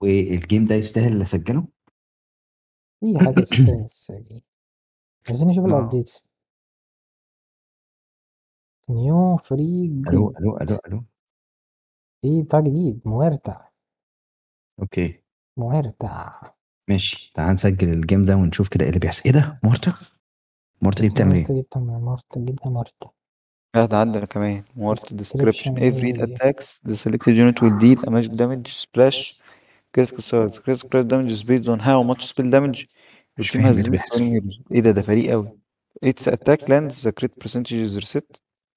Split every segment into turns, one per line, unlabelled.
والجيم ده يستاهل اللي اسجله
اي حاجه تستاهل السجل عايزين نشوف
آه.
الابديتس نيو فري
الو
جيم
الو الو الو
في بتاع جديد موارتع
اوكي
موارتع
ماشي تعال نسجل الجيم ده ونشوف كده ايه اللي بيحصل ايه ده مارتا مارتا دي بتعمل ايه
مارتا دي بتعمل مارتا جبنا مارتا
قاعد عندنا كمان Word description
Description
every
إيه
hit
دي؟
attacks the selected unit will deal a magic damage splash critical size critical damage is based on how much spell damage your
مش
team
فاهم
has
ايه اللي
dealt
بيحصل.
to heroes ايه ده ده فريق قوي its attack lands the crit percentage is reset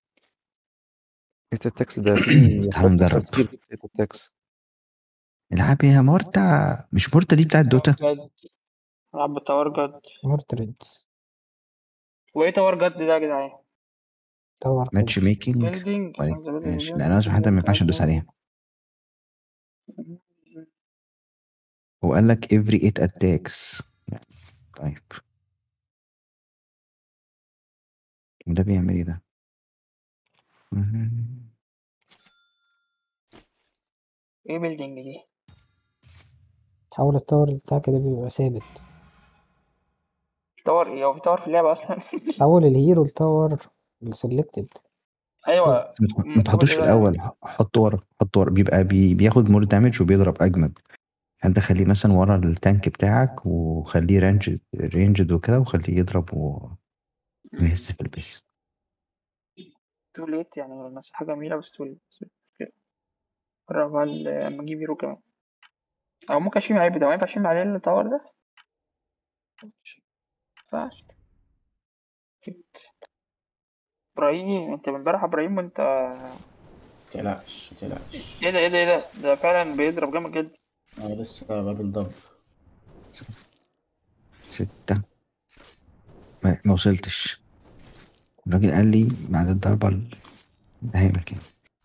it attacks ده في
تعال نجرب.
كتير في it attacks
العبي يا مارتا مش مارتا دي بتاعت دوتا
جد العب بالتور جد
مارتا ريدز
وايه تور جد ده يا جدعان
تاور
ماتش ميكنج
بيلدينج
ماشي لا انا سبحانه ما ينفعش ندوس عليها هو قال لك every 8 attacks طيب وده بيعمل ايه ده؟ مهم.
ايه بيلدينج دي
تحول التاور بتاع كده بيبقى ثابت
تور ايه هو في تور في اللعبة اصلا
تحول الهيرو لتاور السلكتد
ايوه
ما تح- ما تحطوش في الاول حطه ورا حطه ورا بيبقى بي بياخد مور دامج وبيضرب اجمد انت خليه مثلا ورا التانك بتاعك وخليه رينج رينجد وكده وخليه يضرب و- ويهز في البيس
تو ليت يعني المساحة جميلة بس تو ليت جربها ل- لما اجيب هيرو كمان او ممكن اشيل عليه ده ما ينفع اشيل عليه التور ده مينفعش ابراهيم انت من امبارح يا ابراهيم وانت
متقلقش متقلقش
ايه ده ايه ده ايه ده ده فعلا بيضرب جامد جدا
انا لسه بابل ضرب
ستة ما, ما وصلتش الراجل قال لي بعد الضربة ال- ده هيعمل كده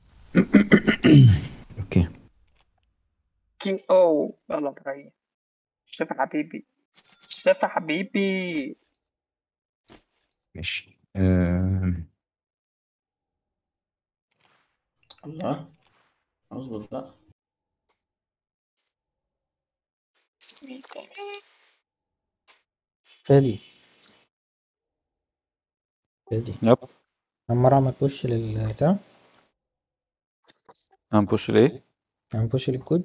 اوكي
كي او يلا يا ابراهيم شايف يا حبيبي شايف يا حبيبي
ماشي أم،
الله اظبط بقى
مين تاني؟
فادي فادي
يب
عمار عمل بوش للبتاع
هنبوش ليه
عمل بوش للكود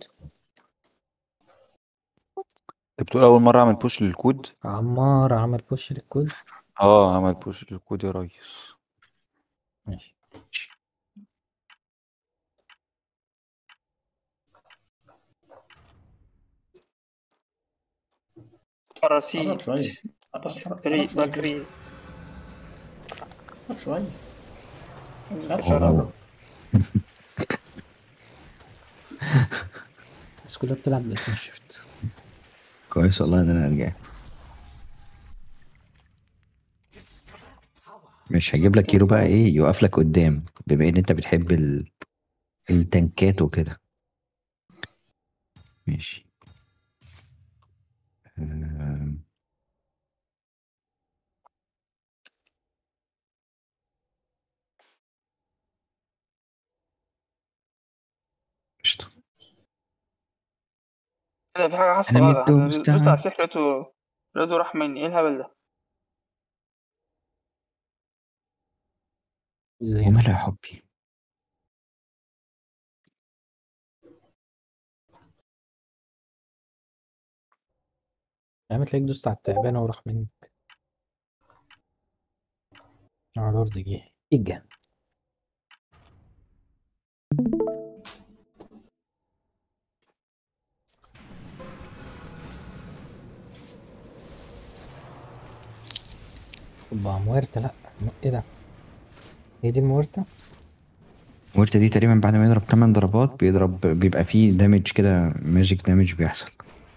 انت بتقول اول مره اعمل بوش للكود
عمار عمل بوش للكود
اه عمل بوش للكود يا ريس
ماشي
قرب
رصيد
شويه قرب قرب
جري
قرب
بجري
قرب شويه قرب
أوه.
شويه
الناس كلها بتلعب باسم شيفت
كويس والله ان انا رجعت مش هجيب لك هيرو بقى ايه يقف لك قدام بما ان انت بتحب ال... التنكات وكده ماشي أم، قشطة
ايه ده في حاجة حصلت
أنا
غلط
مدو
أنا دوست على
مستعد.
السيف لقيته لقيته راح مني ايه الهبل ده
ازاي
وماله يا حبي
يا عم تلاقيك دوست على التعبانة وراح منك اه لورد جه اجا اوبا مويرتا لا م- ايه ده هي دي المويرتا
وورتا دي تقريبا بعد ما يضرب 8 ضربات بيضرب بيبقى فيه دامج كده ماجيك دامج بيحصل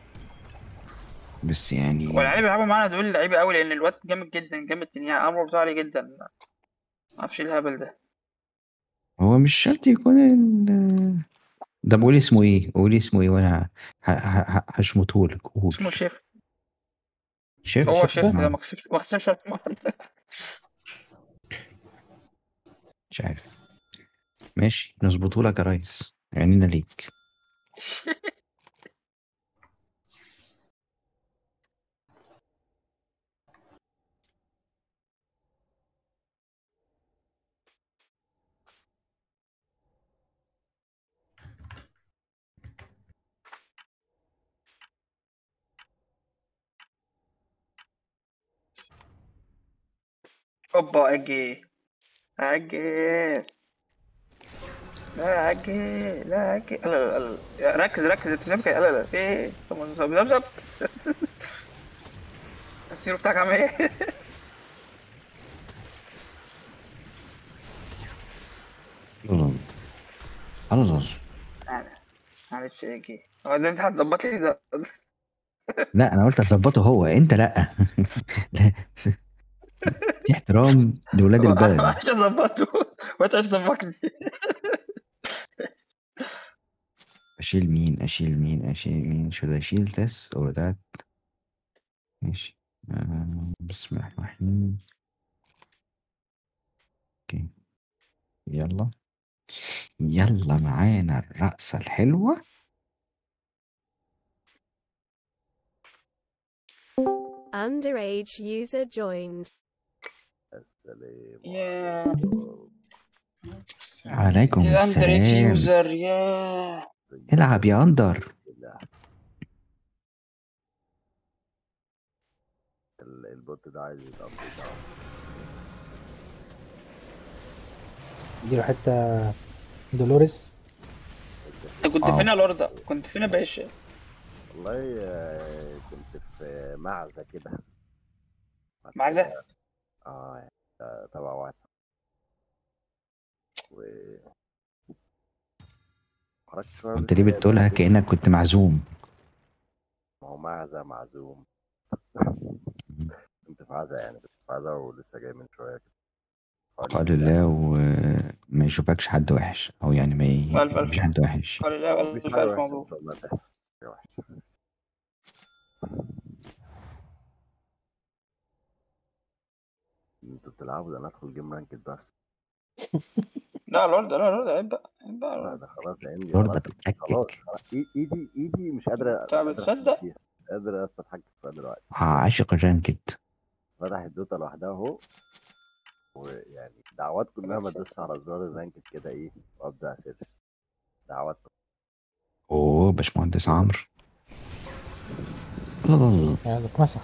بس يعني
والعيال اللي بيلعبوا معانا دول لعيبة قوي لان الواد جامد جدا جامد يعني امره بتاعه عالي جدا معرفش ايه الهبل ده
هو مش شرط يكون ال ده بقول اسمه ايه قولي اسمه ايه وانا ه- ه- ه- هشمطهولك قول
اسمه شيف
شيف
هو
شيف
شيف
ده؟
ده ما كسبش ما كسبش ولا مرة.
مش عارف ماشي نظبطهولك يا ريس عينينا ليك
اوبا اجي اجي لا اجي لا اجي لا لا لا لا. ركز ركز انت بتعمل كده لا لا ايه طب زب زب زب السيرو بتاعك عامل ايه؟
الله
معلش اجي هو ده انت هتظبط لي ده
لا انا قلت اظبطه هو انت لا لا. في احترام لولاد البلد
عشان اظبطه وانت عشان تظبطني
اشيل مين اشيل مين اشيل مين should I اشيل this or that ماشي آه، بسم الله الرحمن الرحيم اوكي يلا يلا معانا الرقصة الحلوة
Underage user joined.
السلام
يا
عليكم
يا اندر
السلام
يوزر يا
العب يا اندر
بالله. ال- البوت ده عايز يتقضي
اديله حتة دولوريس
انت كنت
آه.
فين يا لوردا كنت فين يا باشا
والله آه، كنت في معزة كده بعد
معزة؟
كده- اه يعني آه، تبع واحد صاحبي. و خرجت شوية
انت
ولسه
ليه
جاي
بتقولها
دلوقتي.
كأنك كنت معزوم
ما هو معزة معزوم كنت في عزا يعني كنت في عزا ولسه جاي من شوية كده حوالي
قال
ساعة.
الله وما يشوفكش حد وحش او يعني ما ي-
ألف ألف.
مش حد وحش
قال لا
مفيش
الف
حاجة
الف
وحشة إن
مبروك
شاء الله تحصل حاجة وحشة انتوا بتلعبوا ده انا ادخل جيم رانكد بس
لا لوردا لا لوردا عيب بقى عيب بقى
لا
لوردا.
ده خلاص يا عندي
لورد
خلاص
بتتأكد.
خلاص خلاص. إي- ايدي ايدي مش قادرة
انت
مش قادرة
بتصدق؟
أتحكم فيها. مش قادر اصلا اتحكم فيها دلوقتي
آه، عاشق الرانكد
فتح الدوتا لوحدها اهو ويعني دعوات كلها ما تدوس على زرار الرانكد كده ايه وابدا اسيرش دعوات
اوه باشمهندس عمرو الله الله الله
يعني ده اتمسح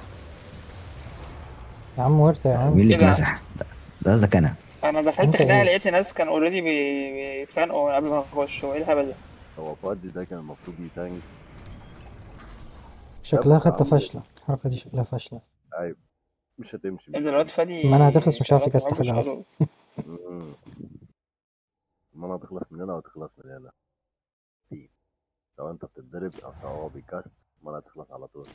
يا عم ورت يا عم
مين اللي
إيه ده؟
اتمسح ده- ده قصدك انا
انا دخلت
انت
خناقه
ايه؟
لقيت ناس كان اوريدي بيتخانقوا من قبل ما اخش هو ايه الهبل ده؟
هو بادجي ده كان المفروض يتانك
شكلها
بس
خطة
عم-
فاشلة الحركة دي شكلها فاشلة
ايوه مش هتمشي
ايه
مش
ده الواد فادي
ما انا هتخلص مش عارف
الواد
يكست
مش
حاجة
حلو.
مم. ما انا هتخلص من هنا وتخلص من هنا دي. سواء انت بتتضرب او سواء هو بيكاست ما انا هتخلص على طول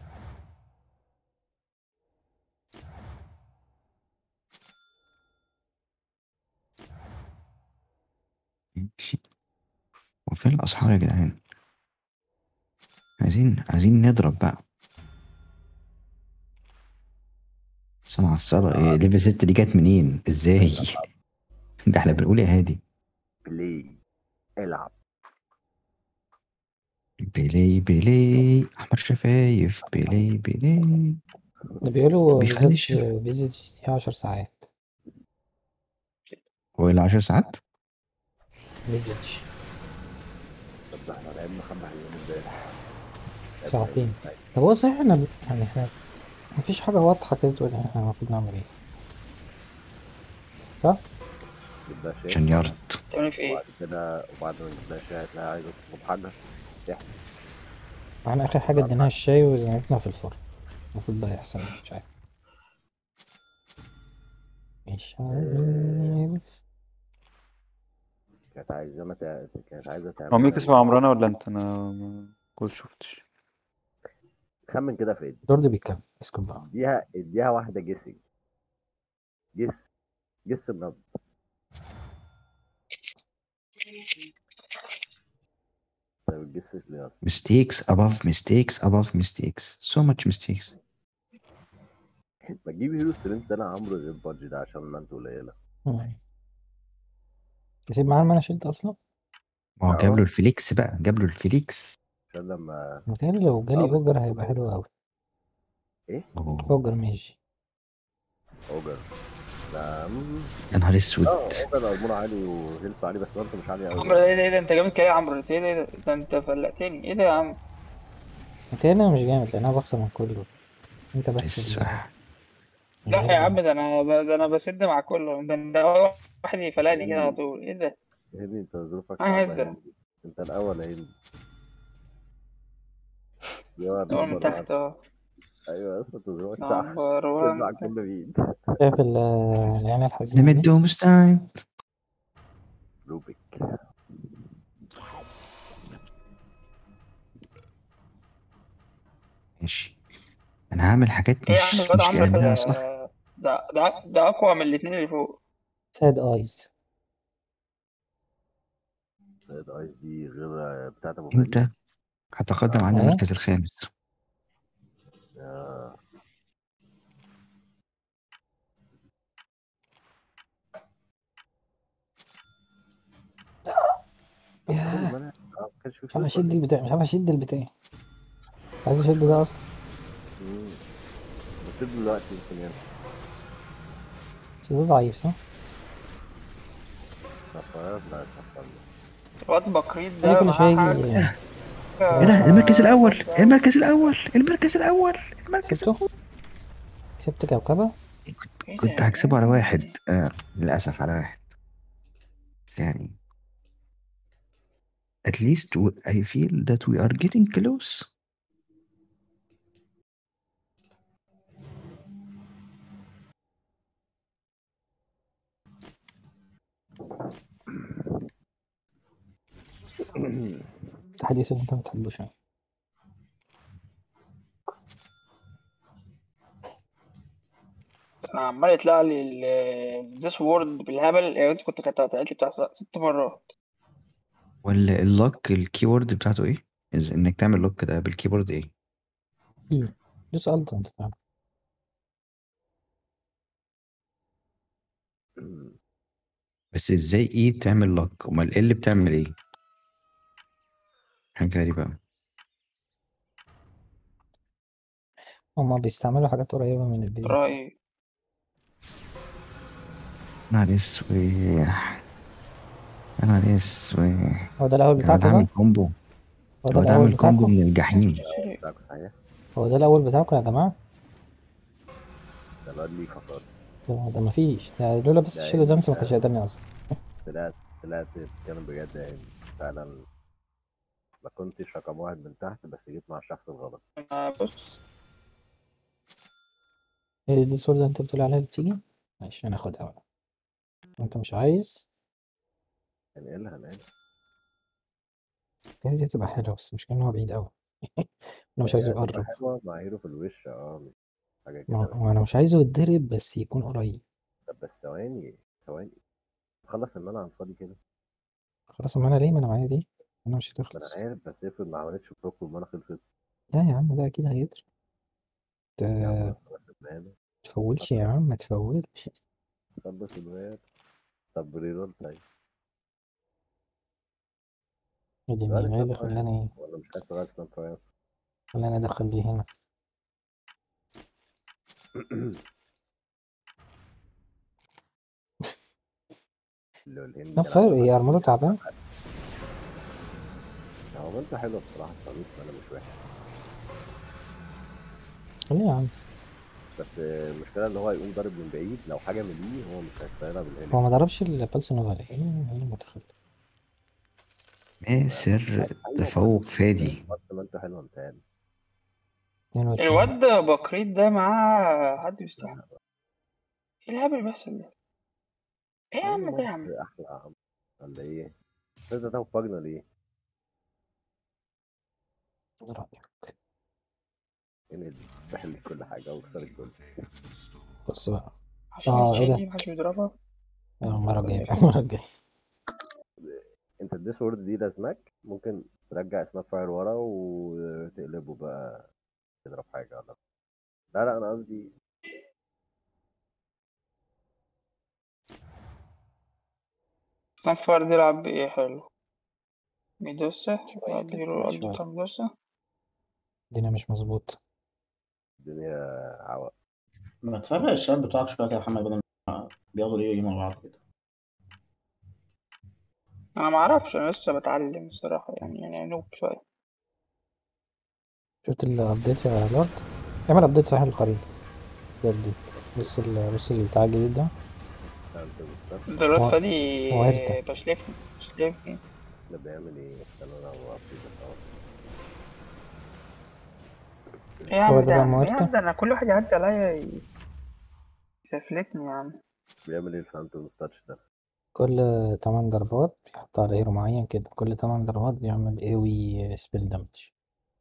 ماشي وفين الاسحار يا جدعان عايزين عايزين نضرب بقى سمع الصلاة ايه ليفل 6 دي جت منين ازاي ده احنا بنقول يا هادي
بلاي العب
بيلي بيلي احمر شفايف بيلي بيلي
ده بيقولوا
بيخلي
فيزيت
الشر-
فيزيت هي 10 ساعات
هو إيه 10 ساعات
فيزيت
طب ده احنا لعبنا خمس ايام امبارح لعبنا
ساعتين.
أيام امبارح.
طب هو صحيح احنا يعني احنا مفيش حاجة واضحة كده تقول احنا المفروض نعمل ايه صح؟
جبنا شاي
عشان يارد
تعمل في ايه؟
وبعد كده وبعد ما جبنا شاي هتلاقي عايزة تطلب حاجة
احنا اخر حاجة اديناها الشاي وزنقتنا في الفرن المفروض بقى يحصل إيه؟ مش عارف مش عارف
كانت عايزانا تع... كانت عايزة تعمل
هو مين
لنا
كسب
إيه؟
عمرانة ولا انت انا ما كنت شفتش
خمن كده في ايدي
لورد بيتكلم اسكت بقى
اديها اديها واحدة جيسنج جس جس النبض ما بتجسش ليه اصلا
mistakes above mistakes above mistakes so much mistakes
ما تجيب هيرو سترينث ده انا عمرو غير بادجي ده عشان ما انتوا قليلة
مم. تسيب معاه ما انا شلت اصلا
ما هو جاب
آه.
له الفليكس بقى جاب له الفليكس
عشان لما
متهيألي لو
آه،
جالي
بس-
اوجر هيبقى حلو اوي
أوه.
اوجر ماشي
اوجر ده مم.
يا نهار اسود
اه اوجر ارمون عالي وهيلث عالي بس برضه مش عالي
عمرو
قوي
ده ايه ده ايه ده انت جامد كده يا عمرو انت ايه ده ايه ده ده انت فلقتني ايه ده يا عم؟
متهيألي انا مش جامد لان انا بخسر من كله انت بس اللي-
السح
لا يا عم ده انا ده انا بسد مع كله ده ده أول واحد يفلقني كده على طول ايه ده
هندي انت ظروفك
آه،
صعبة
هزة.
يا هندي انت الاول يا هندي يا
الاول من
نمبر
تحت
وان.
اه
ايوه اصلا انت ظروفك صعبة
نمبر
سد مع
وان
كل بيد
شايف ال- العيال الحزينة
ليميت
دي
دومز تايم
روبيك
ماشي انا هعمل حاجات
ايه يا عم
مش
الواد
مش
عمرو
كأنها
كده
صح
ده ده ده اقوى من الاثنين اللي فوق
ساد ايز
سيد ايس دي غير بتاعت ابو
انت
فريد
هتقدم عن
ايه
المركز الخامس
يا طب
ياه
حلو ما انا آه، ما كانش في
مش عارف
فلوس ولا
اشد
ايه؟
البتاع مش عارف اشد البتاع عايز اشد ده اصلا
مم. بس دلوقتي يمكن يعني
بس ده ضعيف صح؟
صفار لا صفار
الواد بكريت
يعني
ده
كل شوية
معاه
يجي
حاجة
ايه ده المركز الاول
جامدة
المركز الاول المركز الاول المركز
كسبته كسبت كوكبة
ايه ده
كنت
يا
هكسبه على
جدعان
واحد آه للأسف على واحد بس يعني at least w- I feel that we are getting close
الحديث اللي انت ما بتحبوش يعني
انا عمال يطلع لي الديس وورد بالهبل يعني انت كنت كانت هتعيد لي بتاع س- ست مرات
ولا اللوك الكيورد بتاعته ايه؟ إز- انك تعمل لوك ده بالكيبورد ايه؟
ايه دوس الت انت فاهم
بس ازاي ايه تعمل لوك؟ امال ايه اللي بتعمل ايه؟ حاجة غريبة أوي.
هما بيستعملوا حاجات قريبة من الدي
رأيي
انا اسود انا اسود
هو ده الأول
انا
بتاعكم
بعمل
بقى
كومبو
هو ده
هو ده
الأول
عامل كومبو
بتاعكم
من الجحيم
سوري
بتاعكوا صحيح
هو ده الأول بتاعكم يا جماعة
ده الواد ليه فقط
ده, ده مفيش ده لولا بس
ده
شيلو دامس ما
ده-
كانش هيقدرني أصلا
طلعت طلعت بتتكلم بجد يعني فعلا ما كنتش رقم واحد من تحت بس جيت مع الشخص الغلط
انا بص
هي دي الصورة اللي انت بتقول عليها بتيجي ماشي أنا هاخدها بقى انت مش عايز
يعني قالها انا
دي دي هتبقى حلوة بس مش كان هو بعيد أوي أنا مش عايزه
هتبقى
يقرب
حلوة مع هيرو في الوش اه مش حاجة
ما
كده
هو أنا مش عايزه يتضرب بس يكون قريب
طب بس ثواني ثواني خلص المنع على الفاضي كده
خلاص ما أنا ليه ما أنا معايا دي أنا مش
ما انا
هتخلص
عارف بس افرض ما عملتش بروك والمنع خلصت
لا يا عم ده أكيد هيضرب
يا عم
ت-
خلاص المال
تفولش يا عم ما تفولش
خلص المال طب ريرول طيب
دي
غير
مين
سناب
اللي
فاير
خلاني
ولا مش عايز تغير سناب فاير
خلاني أدخل دي هنا
لو الهند
سناب
كان
فاير
عنده
إيه
حد
أرمله تعبان
هو انت حلو بصراحة صليت انا مش وحش
ليه يا عم
بس المشكلة ان هو يقوم ضارب من بعيد لو حاجة من دي هو مش هيشتغلها بالهند
هو ما ضربش البلس نوفا ليه؟ إيه اللي متخلف
ما سر تفوق فادي
بس ما انت حلو انت يعني
22
الواد بكريت ده معاه حد بيستحمل ايه الهبل اللي بيحصل ده ايه يا عم ده يا عم
مصر احلى يا عم ولا ايه؟ لازم تاخد فاجنة ليه؟
إيه رأيك؟
ان تحل كل حاجة وكسر الكل
بص بقى
عشان
آه، إيه ده؟
دي محدش بيضربها
آه، المرة الجاية بقى المرة الجاية
انت الديس وورد دي لازمك ممكن ترجع سناب فاير ورا وتقلبه بقى تضرب حاجة ولا لا لا انا قصدي
نفر دي يلعب بايه حلو ميدوسا
شوية
اديله
كده،
القلب
شوية.
بتاع ميدوسا
الدنيا مش مظبوط
الدنيا عوق
ما تفرق الشباب بتوعك شويه كده يا محمد بدل ما بياخدوا الايه مع بعض كده
انا ما اعرفش انا لسه بتعلم الصراحه يعني يعني نوب شويه
شفت الابديت يا لارد اعمل ابديت صحيح للخريطة في ابديت بص ال بص البتاع الجديد ده
فهمت المستقبل
ده الواد
هو-
فادي
هو هيرتا.
بشلفني بشلفني
ده بيعمل ايه استنى انا وقفت ده
ايه يا عم
هو ده
ده
بقى
يا عم؟ إيه يا
مويرتا؟
عم ده انا كل واحد يعدي عليا ي- يسفلتني يا عم
بيعمل ايه الفانتوم ستاتش ده
كل تمن ضربات بيحط على هيرو معين كده كل تمن ضربات بيعمل ايوي سبيل دامج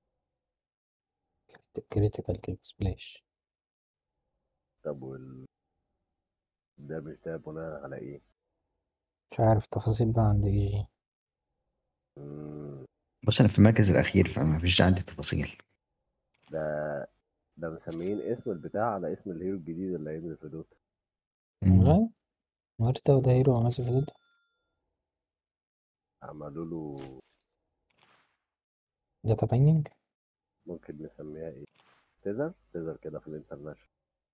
كريتيكال كيك سبلاش
طب وال ده مش ده بناء على ايه
مش عارف تفاصيل بقى عند اي جي
مم.
بص انا في المركز الاخير فما فيش عندي تفاصيل
ده ده مسميين اسم البتاع على اسم الهيرو الجديد اللي هينزل في دوتا
مم.
والله مويرتا وده هيرو نازل في جدا
عملوا له
داتا بايننج
ممكن نسميها ايه تيزر تيزر كده في الانترناشونال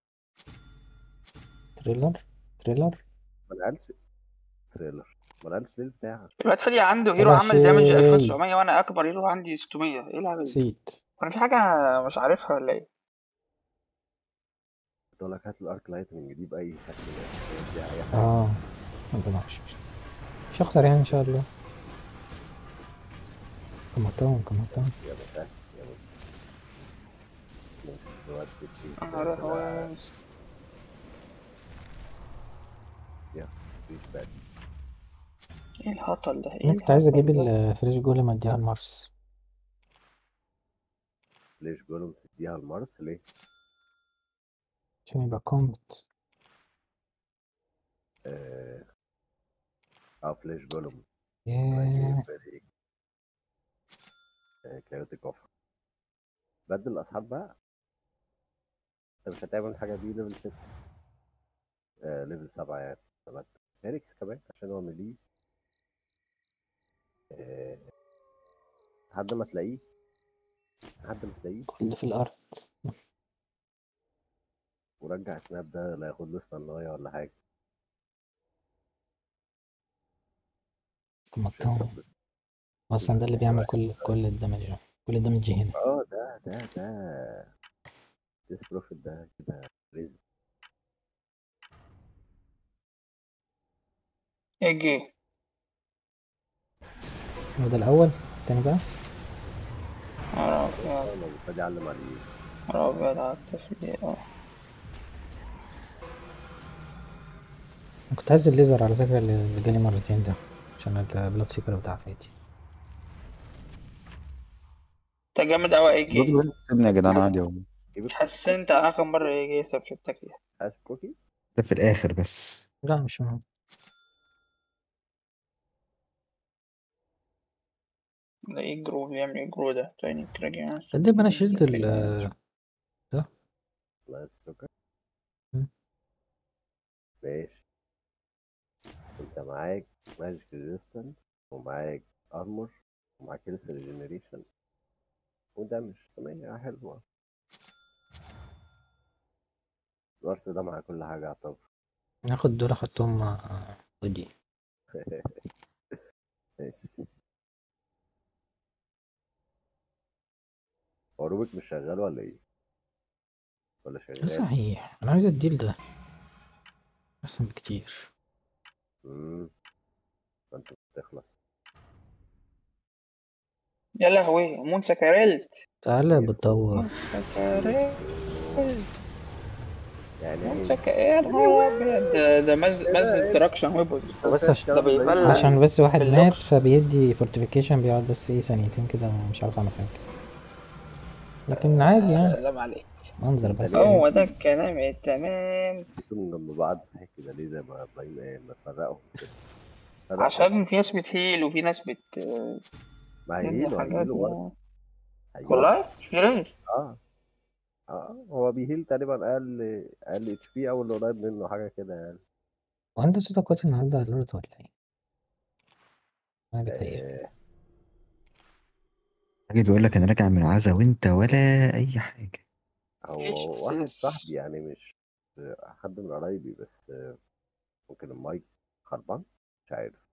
تريلر تريلر
ما نقلش تريلر ما نقلش ليه البتاع
الواد فادي عنده هيرو
يا
عمل دامج
شي.
1900 وانا اكبر هيرو عندي 600 ايه الهبل ده؟
نسيت
وانا في حاجه مش عارفها ولا ايه
بتقول لك هات الارك لايتنج دي باي شكل دي اي حاجه
اه ربنا مش مش هخسر يعني ان شاء الله كمطون كمطون
يا مساء يا مساء ماشي دلوقتي الشيء
انا رايح واس
مفيش بقى
ايه الهطل ده ايه
انا كنت عايز اجيب
الهطل ده؟
الفريش جولم اديها لمارس
ليش جولم تديها لمارس ليه؟
عشان يبقى كومت
اه اه فلاش جولم
ياه
كايوتيك اوفر بدل الاصحاب بقى انت مش هتعمل الحاجه دي ليفل 6 آه ليفل 7 يعني تمام فينيكس كمان عشان هو مليه آه لحد ما تلاقيه لحد ما تلاقيه
كل في الارض
ورجع سناب ده لا ياخد له استنايه ولا حاجه مش
كمطون
هيضرب بس.
اصلا ده اللي بيعمل كل كل الدمج ده. كل الدمج هنا
اه ده ده ده ديس بروفيت ده كده رزق
ايه جه
هو ده الاول التاني بقى
نهار ابيض
انا المفروض يعلم عليه
نهار ابيض على التفريق اه
انا كنت عايز الليزر على فكرة اللي جالي مرتين ده عشان البلاد سيكر بتاع فادي
انت جامد اوي ايه جه
برضه سيبني يا جدعان عادي اهو
مش حاسس انت اخر مره ايه جه سفلتك فيها
حاسس كوكي
ده في الاخر بس
لا مش مهم
ده ايه جرو بيعمل ايه جرو ده تايني كراجي
صدق انا شلت ال
نايس سكر
مم.
ماشي انت معاك ماجيك ريزيستنس ومعاك ارمور ومعاك هيلث ريجنريشن ودامج تمام حلوة الورث ده مع كل حاجة يعتبر
ناخد دول احطهم مع ودي
ماشي هو روبك مش شغال ولا ايه؟ ولا
ده
شغال؟
صحيح انا عايز الديل ده احسن بكتير
امم فانت بتخلص
يا لهوي مون سكرلت
تعالى بتدور
مون سكرلت
يعني
مون
ايه؟
سكرلت يا نهار ابيض ده ده مز مز دراكشن ويبوز
بس عشان
ده بيبلع
عشان بس واحد
باللوك.
مات فبيدي فورتيفيكيشن بيقعد بس ايه ثانيتين كده مش عارف اعمل حاجة لكن عادي يعني
سلام عليك
منظر بس
هو ده الكلام التمام
تحسهم جنب بعض صحيح كده ليه زي ما ابراهيم قال ما تفرقهم كده فرق
عشان في ناس بتهيل وفي ناس بت
ما
تدي
هيهيلوا
حاجات
هيهيلوا برضه
يعني.
هيهيلوا.
والله مش في رينج
اه اه هو بيهيل تقريبا اقل اقل اتش بي او اللي قريب منه حاجه كده يعني
وانت صوتك كويس النهارده يا لورد ولا ايه؟ انا بتهيألي
آه
الراجل بيقول لك انا راجع من عزا وانت ولا اي حاجه
هو واحد صاحبي يعني مش حد من قرايبي بس آه، ممكن المايك خربان مش عارف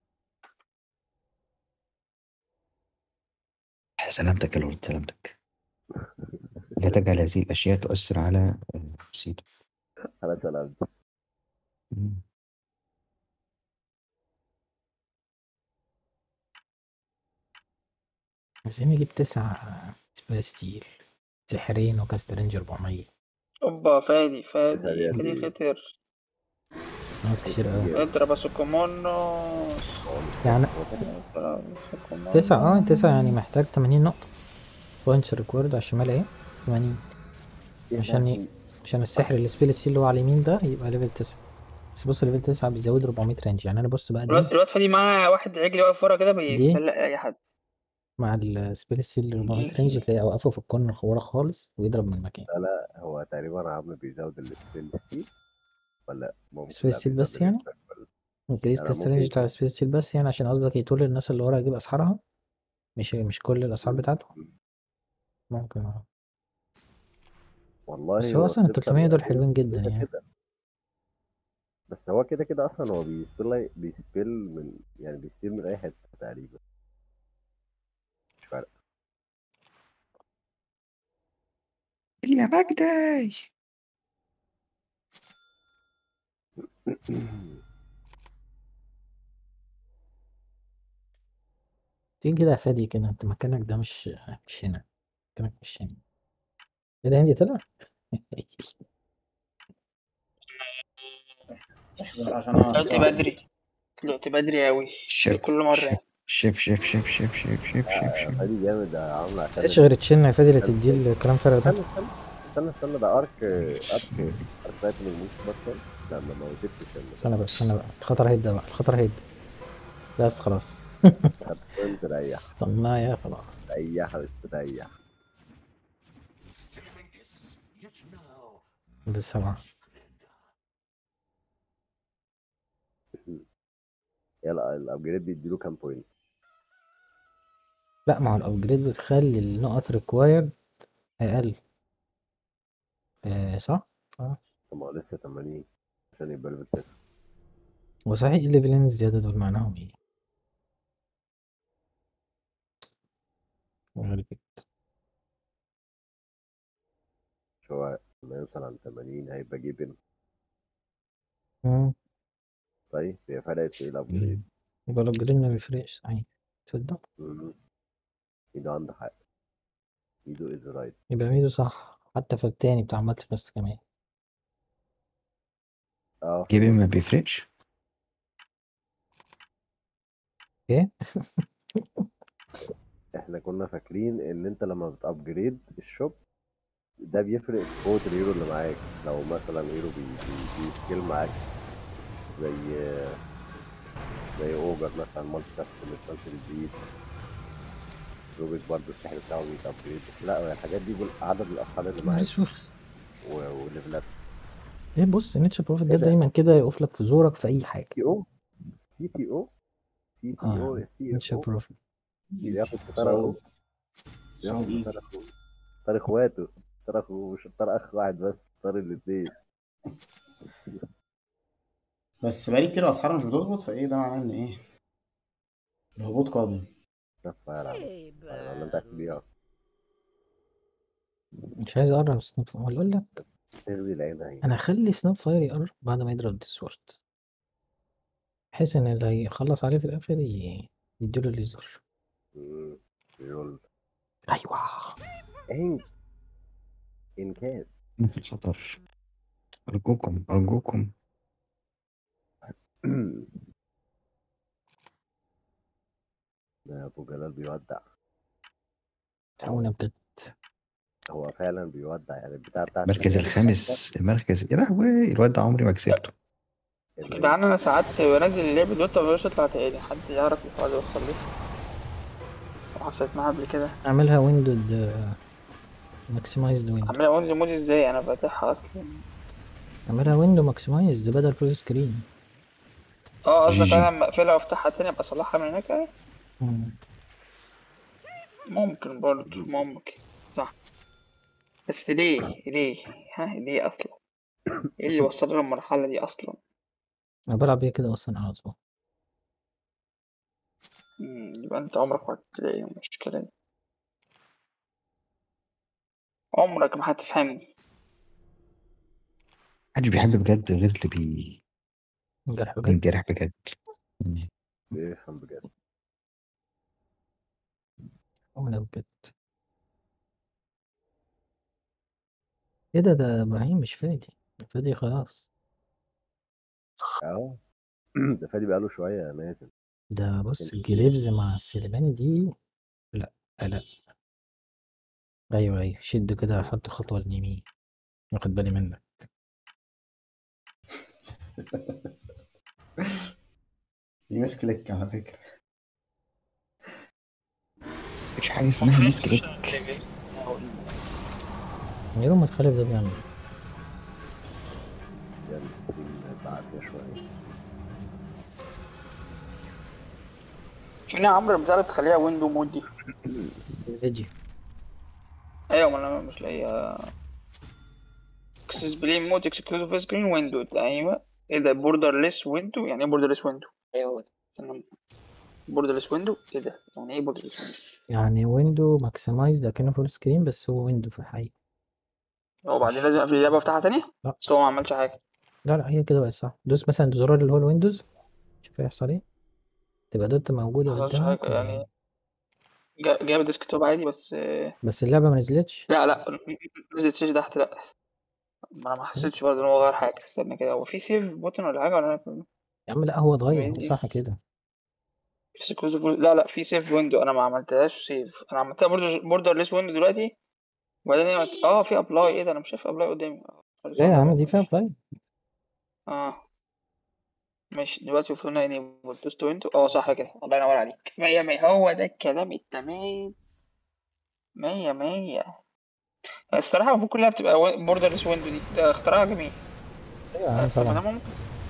سلامتك يا لورد سلامتك لا تجعل هذه الاشياء تؤثر على آه، نفسيتك
انا سلامت
مم.
عايزين نجيب تسع سبيل ستيل سحرين وكاست رينج 400
اوبا فادي فادي
تسعة
فادي
دي.
خطر
نقط كتير قوي
اضرب يا سوكومونوس
يعني
اضرب يا سوكومونوس
تسعة اه تسعة يعني محتاج 80 نقطة بوينتس ريكورد على الشمال اهي 80 عشان ي... عشان السحر السبيل ستيل اللي هو على اليمين ده يبقى ليفل 9 بس بص ليفل 9 بيزود 400 رينج يعني انا بص بقى
الواد
دي
الواد فادي معاه واحد رجلي واقف ورا كده
دي؟
بيفلق اي حد
مع السبيل ستيل 400 رينج تلاقيه اوقفه في الكورنر ورا خالص ويضرب من مكان
هو تقريبا عم بيزود السبيل ستيل ولا ممكن
سبيل
لا
ستيل
بيزود
بس يعني؟
الريفلكس ولا-
انكريز
أنا
كاست
ممكن
رينج
يكون-
بتاع السبيل ستيل بس يعني عشان قصدك يطول الناس اللي ورا يجيب اسحارها مش مش كل الاسعار بتاعته ممكن اه
والله
بس هو اصلا ال
السيستم
300 دول
يعني
حلوين جدا
كده
يعني
كده. بس هو كده كده اصلا هو بيسبيل بيسبيل من يعني بيستيل من اي حته تقريبا مش فارقه
يا مجدي
تيجي كده يا فادي كده انت مكانك ده مش مش هنا مكانك مش هنا ايه ده عندي طلع
احذر عشان انا
طلعت
أصلاً-
بدري طلعت بدري اوي
شيف
كل مرة
شيف شيف شيف شيف شيف شيف شيف شيف
فادي جامد يا عامله عشان
ايش غير تشين يا فادي اللي تديه الكلام فارغ ده
استنى استنى استنى استنى ده ارك ارك ارك بتاعت الموت بطل لا ما موتتش الشن
استنى بقى استنى بقى الخطر هيبدأ بقى الخطر هيبدأ بس خلاص
كنت ريح
استنى يا خلاص
ريح واستريح
بالسبعة
يلا الابجريد بيديله كام بوينت
لا ما هو الابجريد بتخلي النقط ريكوايرد اقل آه صح؟ اه
طب ما هو لسه 80 عشان يبقى ليفل 9
وصحيح الليفلين الزيادة دول معناهم ايه؟ غريب
مش هو لما يوصل عند 80 هيبقى جيبن
مم.
طيب هي فرقت في ايه الابجريد
يبقى الابجريد ما بيفرقش صحيح تصدق
مم. ايده عنده حق ايده از رايت
يبقى ميدو صح حتى في التاني بتاع ماتش بس كمان
اه
جيبي ما بيفرقش
ايه؟
احنا كنا فاكرين ان انت لما بتابجريد الشوب ده بيفرق في قوة الهيرو اللي معاك لو مثلا هيرو بي بي بيسكيل معاك زي زي اوجر مثلا مالتي كاستم الشانس بتزيد روبيك برضه السحر بتاعه بيتابجريد بس لا هي الحاجات دي عدد الاصحاب اللي معاك
مسوخ
و- وليفلات
ايه بص نيتشر بروفيت ده
إيه ده؟
دايما كده يقف لك في زورك في اي حاجة
تي او سي تي او سي تي او
اه
سي
نيتشر
او
بروفيت
بياخد فطار اخوه بياخد
صعود
فطار اخوه فطار اخواته فطار اخوه مش فطار اخ واحد بس فطار الاثنين
بس بقالي كتير الاسعار مش بتظبط فايه ده معناه ان ايه الهبوط قادم
فعلا ولا انت عايز تبيع
مش عايز اقرب سناب فاير ولا اقول لك
تغذي العين اهي
انا اخلي سناب فاير يقرب بعد ما يضرب ديسورد بحيث ان اللي هيخلص عليه في الاخر ي- يديله الليزر
مم. يقول
ايوه
ان ان كان
أنا في الخطر أرجوكم أرجوكم
ده ابو جلال بيودع
تعاونا بجد
هو فعلا بيودع يعني البتاع بتاع
المركز الخامس المركز يا لهوي الواد ده عمري ما كسبته
يا جدعان انا ساعات بنزل اللعب دوت مبقاش يطلع تاني حد يعرف يقعد يوصل لي وحصلت معايا قبل كده
اعملها ويندود ماكسمايزد ويندو
عاملها اونلي مود ازاي انا فاتحها اصلا
اعملها ويندو ماكسمايزد بدل فول سكرين
اه
جي
قصدك
جي.
انا لما اقفلها وافتحها تاني ابقى اصلحها من هناك أهي؟
مم.
ممكن برضه ممكن صح بس ليه ليه ها ليه اصلا ايه اللي وصلنا للمرحلة دي اصلا
انا بلعب بيها كده اصلا على طول
مم، يبقى انت عمرك ما هتلاقي المشكلة دي عمرك ما هتفهمني
محدش بيحب بجد غير اللي بي...
جرح بجد
بينجرح بجد مم.
بيفهم بجد
ولا بجد ايه ده ده ابراهيم مش فادي ده فادي خلاص
اه ده فادي بقاله شوية نازل
ده بص
كان-
الجليفز مع السليماني دي لا لا ايوه ايوه شد كده حط خطوة اليمين واخد بالي منك
دي مس كليك على فكرة
مفيش حاجة اسمها ميس كليك
ميرو متخلف ده بيعمل ايه؟
يعني ستريم بعافية شوية
فين يا عمرو البتاع اللي بتخليها ويندو مود دي
فيديو
ايوه ما انا مش لاقيها اكسس بلاي مود اكسكلوزيف سكرين ويندو ايوه ايه ده بوردرليس ويندو يعني ايه بوردرليس ويندو ايوه بوردرليس ويندو ايه ده يعني ايه بوردرليس ويندو
يعني ويندو ماكسمايز ده كأنه فول سكرين بس هو ويندو في الحقيقة
وبعدين لازم اقفل اللعبه وافتحها تانية
لا.
بس هو ما عملش حاجه
لا لا هي كده بقت صح دوس مثلا زرار اللي هو الويندوز شوف هيحصل ايه تبقى دوت موجودة
ما عملش
قدامك
حاجه يعني جا- جايب ديسكتوب عادي بس آه،
بس اللعبة ما نزلتش
لا لا نزلت سيج تحت لا ما انا ما حسيتش برضه ان هو غير حاجه استنى كده هو في سيف بوتن ولا حاجه ولا انا
يا عم لا هو اتغير هو
فيديو.
صح كده
exclusive لا لا في سيف ويندو انا ما عملتهاش سيف انا عملتها بوردر ليس ويندو دلوقتي وبعدين هي مت- اه في ابلاي ايه ده انا مش شايف ابلاي قدامي
لا يا عم دي فيها فايل
اه ماشي دلوقتي وصلنا يعني دوست ويندو اه صح كده الله ينور عليك مية مية هو ده الكلام التمام مية مية الصراحة المفروض كلها بتبقى بوردر ليس ويندو دي ده اختراع جميل
ايوه يا عم
طب ما ده
طبعا
ممكن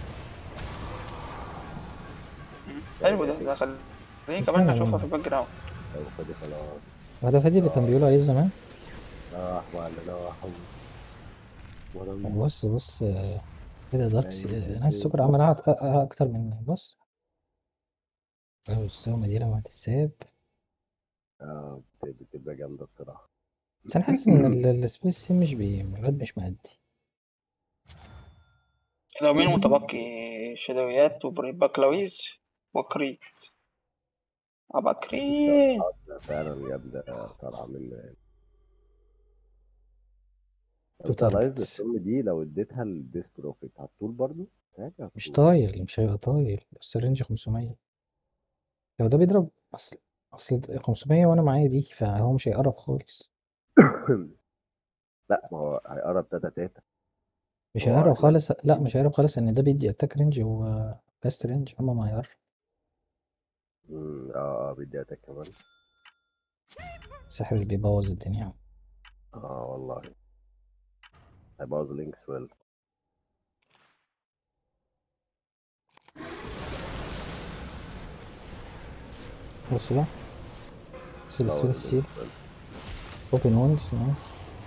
مم، حلو ده ده خل- خليني كمان
فعلا
اشوفها
والله.
في الباك جراوند
لو فادي خلاص
وده فادي اللي كان بيقولوا عليه زمان
راح ولا راح ولا
بص بص آه، ايه ده داركس
أيوة.
ناس سكر عملها أك- اكتر من بص لو السومة دي لما هتتساب
اه بت- بتبقى جامدة بصراحة
بس انا حاسس ان ال- السبيس سيم مش بي الواد مش مأدي
لو مين متبقي شدويات وباكلاويز وكريت أبقى كريت
فعلا جامدة طالعة منه يعني
تو
انت لايف
تارجتس.
السم دي لو اديتها الديس بروفيت هتطول برضو؟ حاجة
مش
هتطول.
طايل مش هيبقى طايل بس الرينج 500 لو ده بيضرب اصل اصل 500 وانا معايا دي فهو مش هيقرب خالص
لا ما هو هيقرب تاتا تاتا
مش
هو
هيقرب
احنا-
خالص لا مش هيقرب خالص ان ده بيدي اتاك رينج وكاست رينج اما ما هيقرب
مم، اه اه بدي اتاك كمان
السحر اللي بيبوظ الدنيا
اه والله هيبوظ لينكس ويل
بص بقى سيل
هيبوظ
سيل سيل
لينكس ويل.
اوبن وونز نايس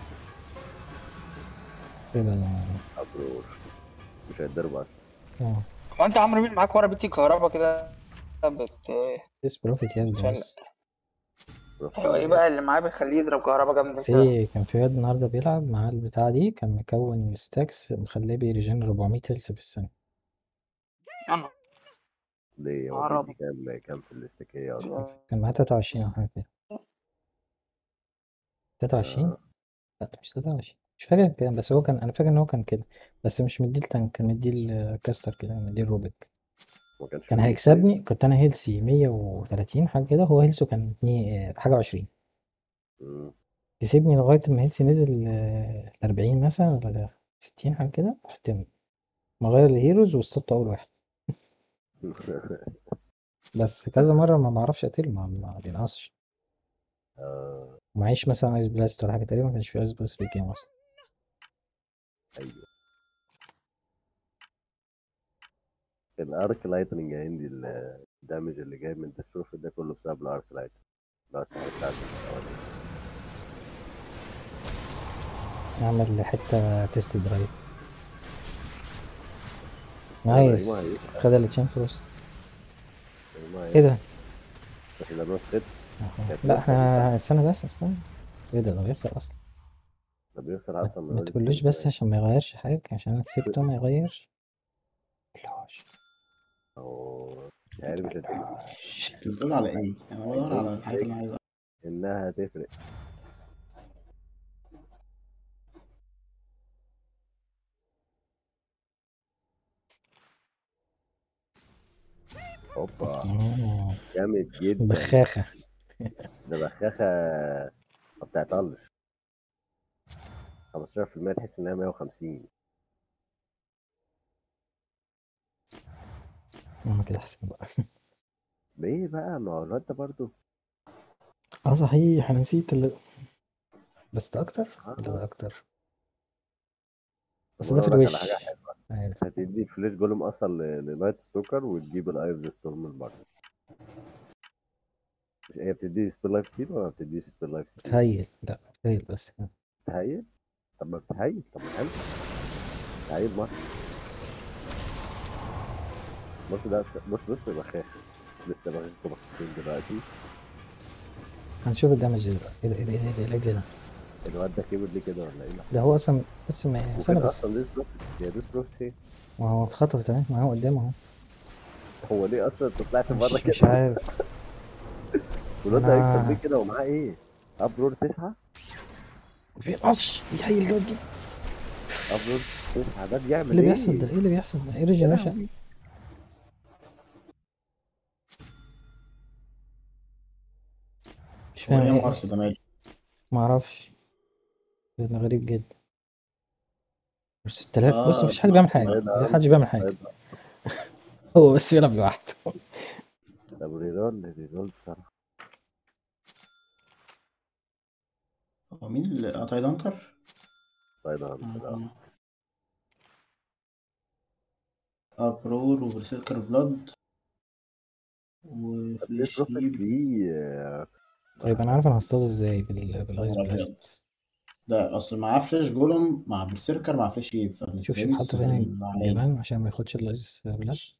ايه ده ده
ابرور مش هيتضربوا اصلا
اه
هو أنت عمرو مين معاك ورا بيتي كهربا كده بت
ديس بروفيت يا ابني
شل-
بس
أيوة إيه بقى اللي معاه بيخليه يضرب كهربا جامدة كده
في كان في واد النهارده بيلعب مع البتاع دي كان مكون ستاكس مخليه بيريجن 400 هيلث في الثانية
يلا
ليه هو
عربي.
بيدي كام كام في الاستيكية اصلا
كان معاه 23 أو حاجة كده 23
آه.
لا مش 23 مش فاكر كام بس هو كان أنا فاكر إن هو كان كده بس مش مدي التانك كان مدي الكاستر كده مدي الروبك
ما كانش
كان
فيه
هيكسبني كنت أنا هيلسي 130 حاجة كده هو هيلسه كان اتنين- حاجة وعشرين
مم.
كسبني لغاية ما هيلسي نزل ل 40 مثلا ولا 60 حاجة كده رحت مغير الهيروز واصطدت أول واحد بس كذا مرة ما بعرفش أقتله ما, ما بينقصش
آه.
معيش مثلا ايس بلاست ولا حاجة تقريبا ما كانش في ايس بلاست في الجيم اصلا
ايوه الارك لايتنج يا هندي الدامج اللي جاي من ديس بروفيت ده كله بسبب الارك لايتنج بس هيتعدل
نعمل حتة تيست درايف
أيوة،
نايس
أيوة.
خد التشين فروست ايه ده؟
بس ده نو ستيب
أهو.
كانت
لا
لسه
احنا استنى بس استنى ايه ده ده بيحصل اصلا
ده بيخسر
ما
اصلا من
ما
وجه
تقولوش
التاني
بس
كمان
عشان ما يغيرش حاجة عشان انا كسبته ما يغيرش متقولوش
او مش عارف مش هتفرق
متقولوش
انت بتقول على ايه؟ انا بدور على الحاجات اللي انا عايزها
انها هتفرق هوبا
مم.
جامد جدا
بخاخة
ده بخاخة ما بتعطلش 15% تحس انها 150
ماما كده احسن بقى
ليه بقى ما هو الواد ده برضه
اه صحيح انا نسيت اللي... بس ده اكتر ولا ده
آه.
اكتر
طب
بس
انا
ده في
اقول لك على
الوش
حاجة حلوة
عارف
هتدي الفليش جولم اصلا ل- للايت ستوكر وتجيب الايف ذا ستورم البارس هي بتدي سبيل لايف ستيل ولا ما بتديش سبيل لايف ستيل؟
تهيل لا تهيل بس
تهيل طب ما بتهيل طب ما حلو تهيل ماتش الماتش ده س- بص بص بخاخ لسه بخاخ بخاخين دلوقتي
هنشوف الدمج دلوقتي ايه ده ايه ده ايه ده ايه الاجل ده
الواد ده كبر ليه كده ولا ايه؟
ده هو اصلا بس ما سنة
وكده
بس
اصلا ديس بروفيت هي ديس بروفيت ايه؟
ما هو اتخطف تمام ما هو قدامه اهو
هو ليه اصلا انت طلعت بره
مش, مش
كده
عارف
والواد ده
أنا-
هيكسب ليه كده ومعاه ايه؟ ابرور تسعة
في ماتش يهيل جامد جدا
ابرور تسعة ده
ايه
بيعمل
اللي
ايه؟
بيحصل ده ايه اللي بيحصل ده ايه ريجنريشن مش
هو
فاهم
ايه
ايه
مارس ده مالي؟
ما اعرفش ده غريب جدا بس 6000 بص
اه
مفيش حد بيعمل حاجه
طيب يا
مفيش
عم
حد بيعمل حاجه
طيب
هو بس بيلعب لوحده
طب ريرول ريرول بصراحة
هو مين اللي اه تايد هانتر؟
طيب يا عم كده
آه. ابرور وبرسيركر بلاد
ليه
وفليش
بروفيت
هيب
دي آه،
طيب انا عارف انا هصطاد ازاي بال... بالايس
نهار أبيض.
بلاست
لا اصل معاه فلاش جولم مع برسيركر مع فلاش هيب
شوف شوف
فالستريمز
حط فين
علينا
الجبان عشان ما ياخدش الايس بلاست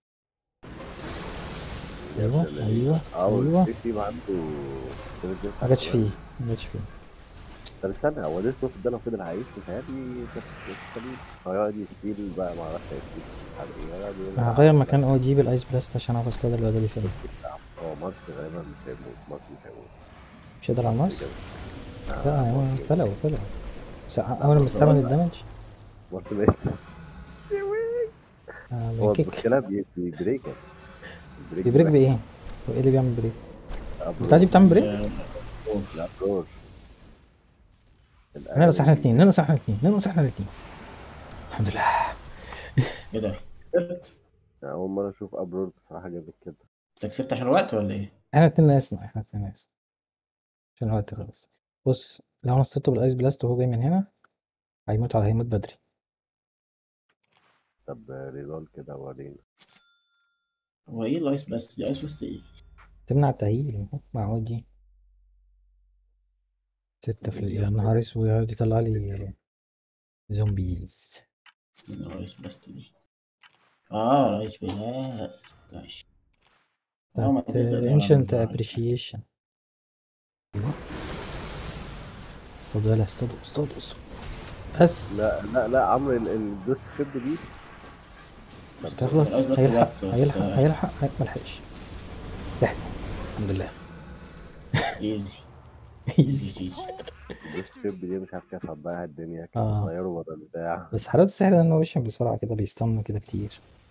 يا
ايوه
ابن الذين.
ايوه
اه
ايوه
والفيش تيم عنده ثلاث جنس
ما جاتش فيه ما جاتش فيه
طب استنى هو ليش بروفيت ده لو فضل عايش متهيألي كانت كانت سليم هو يقعد يستيل بقى ما اعرفش هيستيل مش عارف ايه هيقعد يقول
انا هغير مكان او جي بالايس بلاست عشان اعرف اصطاد الواد اللي فيه
هو مارس غالبا مش هيموت مارس مش هيموت
مش هيقدر على المارس
آه،
لا هو
مارس-
فلو فلو بس اول ما استعمل الدمج
مارس مات
آه،
هو
بيكيك
المشكلة بي- بيبريك
بيبريك بايه؟ هو ايه اللي بيعمل بريك؟
أبرو-
بتاع دي بتعمل بريك؟
آه،
لا برور
ننقص احنا الاثنين ننقص احنا الاثنين ننقص احنا الاثنين الحمد لله
ايه ده؟ كسبت؟
أول مرة أشوف أبرور بصراحة جامد كده
انت كسبت عشان الوقت ولا ايه؟
احنا الاثنين ناقصنا احنا الاثنين ناقصنا عشان الوقت خلص بص لو انا اصطدته بالايس بلاست وهو جاي من هنا هيموت على هيموت بدري
طب ريرول كده ورينا
هو ايه الايس بلاست دي؟ ايس بلاست ايه؟
تمنع التهييل معقول دي ستة في يا نهار اسود يقعد يطلع لي زومبيز
مين الايس بلاست دي؟ اه الايس بلاست ماشي اه ما
بتاعت
دي بتبقى
ancient
على-
appreciation ايوه اصطادوا يلا اصطادوا اصطادوا اصطادوا بس
لا لا لا عمرو ال- الدوست شيب دي
مش تخلص
الأيس بلاست
هيلحق
وقت، بس-
هيلحق هيلحق هي- ملحقش لحق الحمد لله
ايزي ايزي
ايزي
ايزي
الدوست شيب دي مش عارف كيف هتضيع الدنيا كانت
آه.
غيروا بدل البتاع
بس حلاوة السحر ده انه وشم بسرعة كده بيستن كده كتير